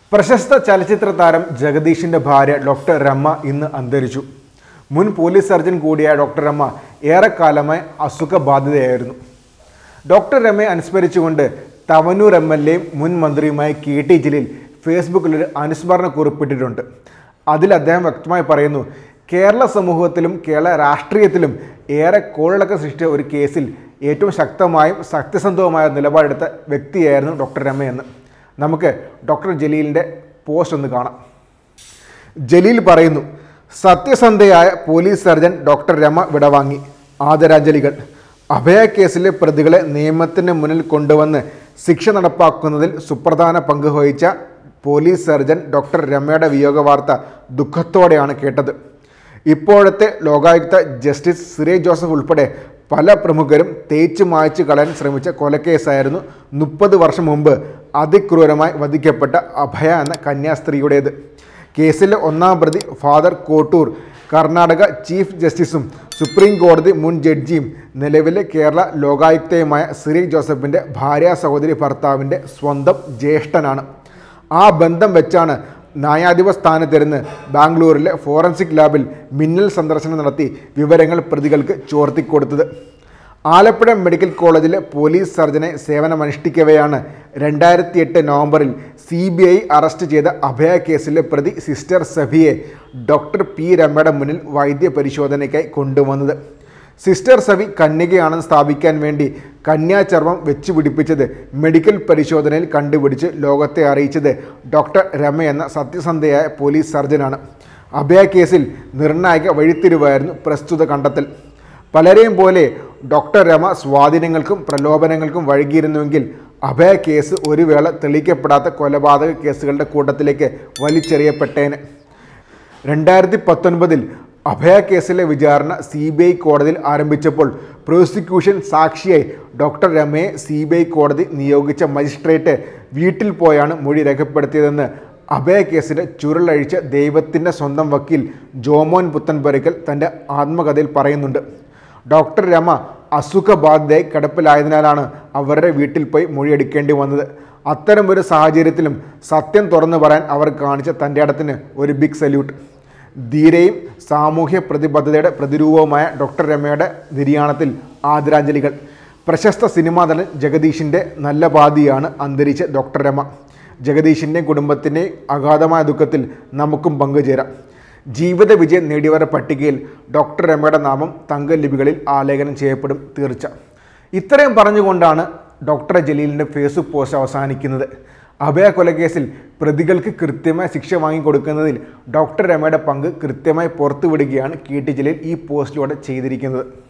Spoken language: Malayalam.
പ്രശസ്ത ചലച്ചിത്ര താരം ജഗദീഷിന്റെ ഭാര്യ ഡോക്ടർ രമ ഇന്ന് അന്തരിച്ചു മുൻ പോലീസ് സർജൻ കൂടിയായ ഡോക്ടർ രമ ഏറെക്കാലമായി അസുഖബാധിതയായിരുന്നു ഡോക്ടർ രമയെ അനുസ്മരിച്ചുകൊണ്ട് തവനൂർ എം എൽ എയും മുൻ മന്ത്രിയുമായ കെ ടി ജലീൽ ഫേസ്ബുക്കിൽ ഒരു അനുസ്മരണ കുറിപ്പിട്ടിട്ടുണ്ട് അതിൽ അദ്ദേഹം വ്യക്തമായി പറയുന്നു കേരള സമൂഹത്തിലും കേരള രാഷ്ട്രീയത്തിലും ഏറെ കോളിളക്കം സൃഷ്ടിച്ച ഒരു കേസിൽ ഏറ്റവും ശക്തമായും സത്യസന്ധവുമായ നിലപാടെടുത്ത വ്യക്തിയായിരുന്നു ഡോക്ടർ രമയെന്ന് നമുക്ക് ഡോക്ടർ ജലീലിൻ്റെ പോസ്റ്റ് ഒന്ന് കാണാം ജലീൽ പറയുന്നു സത്യസന്ധയായ പോലീസ് സർജൻ ഡോക്ടർ രമ വിടവാങ്ങി ആദരാഞ്ജലികൾ അഭയ കേസിലെ പ്രതികളെ നിയമത്തിന് മുന്നിൽ കൊണ്ടുവന്ന് ശിക്ഷ നടപ്പാക്കുന്നതിൽ സുപ്രധാന പങ്ക് വഹിച്ച പോലീസ് സർജൻ ഡോക്ടർ രമയുടെ വിയോഗ വാർത്ത ദുഃഖത്തോടെയാണ് കേട്ടത് ഇപ്പോഴത്തെ ലോകായുക്ത ജസ്റ്റിസ് സിറേ ജോസഫ് ഉൾപ്പെടെ പല പ്രമുഖരും തേച്ച് മായ്ച്ചു കളയാൻ ശ്രമിച്ച കൊലക്കേസായിരുന്നു മുപ്പത് വർഷം മുമ്പ് അതിക്രൂരമായി വധിക്കപ്പെട്ട അഭയ എന്ന കന്യാസ്ത്രീയുടേത് കേസിലെ ഒന്നാം പ്രതി ഫാദർ കോട്ടൂർ കർണാടക ചീഫ് ജസ്റ്റിസും സുപ്രീം കോടതി മുൻ ജഡ്ജിയും നിലവിലെ കേരള ലോകായുക്തയുമായ സിറി ജോസഫിൻ്റെ ഭാര്യ സഹോദരി ഭർത്താവിൻ്റെ സ്വന്തം ജ്യേഷ്ഠനാണ് ആ ബന്ധം വെച്ചാണ് ന്യായാധിപ സ്ഥാനത്തിരുന്ന് ബാംഗ്ലൂരിലെ ഫോറൻസിക് ലാബിൽ മിന്നൽ സന്ദർശനം നടത്തി വിവരങ്ങൾ പ്രതികൾക്ക് ചോർത്തിക്കൊടുത്തത് ആലപ്പുഴ മെഡിക്കൽ കോളേജിലെ പോലീസ് സർജനെ സേവനമനുഷ്ഠിക്കവെയാണ് രണ്ടായിരത്തി എട്ട് നവംബറിൽ സി ബി ഐ അറസ്റ്റ് ചെയ്ത അഭയ കേസിലെ പ്രതി സിസ്റ്റർ സഫിയെ ഡോക്ടർ പി രമയുടെ മുന്നിൽ വൈദ്യ പരിശോധനയ്ക്കായി കൊണ്ടുവന്നത് സിസ്റ്റർ സവി കന്യകയാണെന്ന് സ്ഥാപിക്കാൻ വേണ്ടി കന്യാചർമ്മം വെച്ച് പിടിപ്പിച്ചത് മെഡിക്കൽ പരിശോധനയിൽ കണ്ടുപിടിച്ച് ലോകത്തെ അറിയിച്ചത് ഡോക്ടർ രമ എന്ന സത്യസന്ധയായ പോലീസ് സർജനാണ് അഭയ കേസിൽ നിർണായക വഴിത്തിരിവായിരുന്നു പ്രസ്തുത കണ്ടെത്തൽ പലരെയും പോലെ ഡോക്ടർ രമ സ്വാധീനങ്ങൾക്കും പ്രലോഭനങ്ങൾക്കും വഴുകിയിരുന്നുവെങ്കിൽ അഭയ കേസ് ഒരു വേള തെളിയിക്കപ്പെടാത്ത കൊലപാതക കേസുകളുടെ കൂട്ടത്തിലേക്ക് വലിച്ചെറിയപ്പെട്ടേനെ രണ്ടായിരത്തി പത്തൊൻപതിൽ അഭയ കേസിലെ വിചാരണ സി ബി ഐ കോടതിയിൽ ആരംഭിച്ചപ്പോൾ പ്രോസിക്യൂഷൻ സാക്ഷിയായി ഡോക്ടർ രമയെ സി ബി ഐ കോടതി നിയോഗിച്ച മജിസ്ട്രേറ്റ് വീട്ടിൽ പോയാണ് മൊഴി രേഖപ്പെടുത്തിയതെന്ന് അഭയ കേസിന് ചുരുളഴിച്ച ദൈവത്തിൻ്റെ സ്വന്തം വക്കീൽ ജോമോൻ പുത്തൻപുരയ്ക്കൽ തൻ്റെ ആത്മകഥയിൽ പറയുന്നുണ്ട് ഡോക്ടർ രമ അസുഖബാധിതയായി കിടപ്പിലായതിനാലാണ് അവരുടെ വീട്ടിൽ പോയി മൊഴിയെടുക്കേണ്ടി വന്നത് അത്തരമൊരു സാഹചര്യത്തിലും സത്യം തുറന്നു പറയാൻ അവർ കാണിച്ച തൻ്റെ ഇടത്തിന് ഒരു ബിഗ് സല്യൂട്ട് ധീരയും സാമൂഹ്യ പ്രതിബദ്ധതയുടെ പ്രതിരൂപവുമായ ഡോക്ടർ രമയുടെ നിര്യാണത്തിൽ ആദരാഞ്ജലികൾ പ്രശസ്ത സിനിമാ നടൻ ജഗദീഷിൻ്റെ നല്ല പാതിയാണ് അന്തരിച്ച ഡോക്ടർ രമ ജഗദീഷിൻ്റെയും കുടുംബത്തിൻ്റെയും അഗാധമായ ദുഃഖത്തിൽ നമുക്കും പങ്കുചേരാം ജീവിത വിജയം നേടിയവരുടെ പട്ടികയിൽ ഡോക്ടർ രമയുടെ നാമം തങ്കലിപികളിൽ ആലേഖനം ചെയ്യപ്പെടും തീർച്ച ഇത്രയും പറഞ്ഞുകൊണ്ടാണ് ഡോക്ടർ ജലീലിൻ്റെ ഫേസ്ബുക്ക് പോസ്റ്റ് അവസാനിക്കുന്നത് അഭയ കൊലക്കേസിൽ പ്രതികൾക്ക് കൃത്യമായ ശിക്ഷ വാങ്ങിക്കൊടുക്കുന്നതിൽ ഡോക്ടർ രമയുടെ പങ്ക് കൃത്യമായി പുറത്തുവിടുകയാണ് കെ ടി ജലീൽ ഈ പോസ്റ്റിലൂടെ ചെയ്തിരിക്കുന്നത്